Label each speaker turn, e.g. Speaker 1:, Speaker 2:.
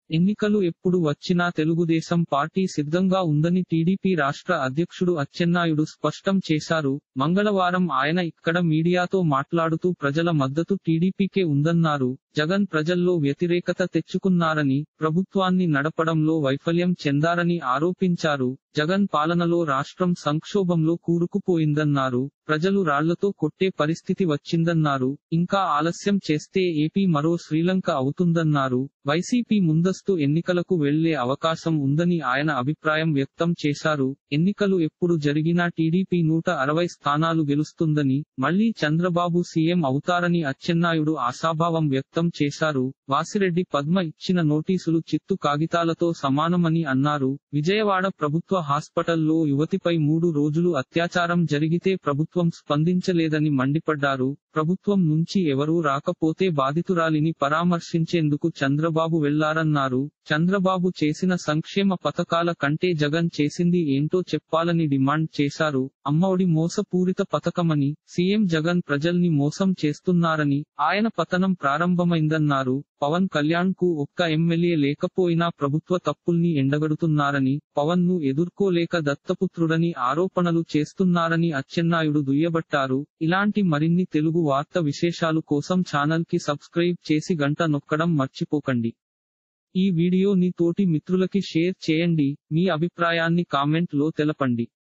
Speaker 1: ఎన్నికలు ఎప్పుడు వచ్చినా తెలుగుదేశం పార్టీ సిద్ధంగా ఉందని టీడీపీ రాష్ట్ర అధ్యక్షుడు అచ్చెన్నాయుడు స్పష్టం చేశారు మంగళవారం ఆయన ఇక్కడ మీడియాతో మాట్లాడుతూ ప్రజల మద్దతు టీడీపీకే ఉందన్నారు జగన్ ప్రజల్లో వ్యతిరేకత తెచ్చుకున్నారని ప్రభుత్వాన్ని నడపడంలో వైఫల్యం చెందారని ఆరోపించారు జగన్ పాలనలో రాష్ట్రం సంక్షోభంలో కూరుకుపోయిందన్నారు ప్రజలు రాళ్లతో కొట్టే పరిస్థితి వచ్చిందన్నారు ఇంకా ఆలస్యం చేస్తే ఏపీ మరో శ్రీలంక అవుతుందన్నారు వైసీపీ ముందస్తు ఎన్నికలకు వెళ్లే అవకాశం ఉందని ఆయన అభిప్రాయం వ్యక్తం చేశారు ఎన్నికలు ఎప్పుడు జరిగినా టీడీపీ నూట అరవై స్థానాలు గెలుస్తుందని మళ్లీ చంద్రబాబు సీఎం అవుతారని అచ్చెన్నాయుడు ఆశాభావం వ్యక్తం చేశారు వాసిరెడ్డి పద్మ ఇచ్చిన నోటీసులు చిత్తు కాగితాలతో సమానమని అన్నారు విజయవాడ ప్రభుత్వ హాస్పిటల్లో యువతిపై మూడు రోజులు అత్యాచారం జరిగితే ప్రభుత్వం స్పందించలేదని మండిపడ్డారు ప్రభుత్వం నుంచి ఎవరూ రాకపోతే బాధితురాలిని పరామర్శించేందుకు చంద్రబాబు వెళ్లారన్నారు చంద్రబాబు చేసిన సంక్షేమ పథకాల కంటే జగన్ చేసింది ఏంటో చెప్పాలని డిమాండ్ చేశారు అమ్మఒడి మోసపూరిత పథకమని సీఎం జగన్ ప్రజల్ని మోసం చేస్తున్నారని ఆయన పతనం ప్రారంభమైందన్నారు పవన్ కళ్యాణ్ కు ఒక్క ఎమ్మెల్యే లేకపోయినా ప్రభుత్వ తప్పుల్ని ఎండగడుతున్నారని పవన్ ను ఎదుర్కోలేక దత్తపుత్రుడని ఆరోపణలు చేస్తున్నారని అచ్చెన్నాయుడు దుయ్యబట్టారు ఇలాంటి మరిన్ని తెలుగు వార్త విశేషాలు కోసం ఛానల్ కి సబ్స్క్రైబ్ చేసి గంట నొక్కడం మర్చిపోకండి ఈ వీడియోని తోటి మిత్రులకి షేర్ చేయండి మీ అభిప్రాయాన్ని కామెంట్ లో తెలపండి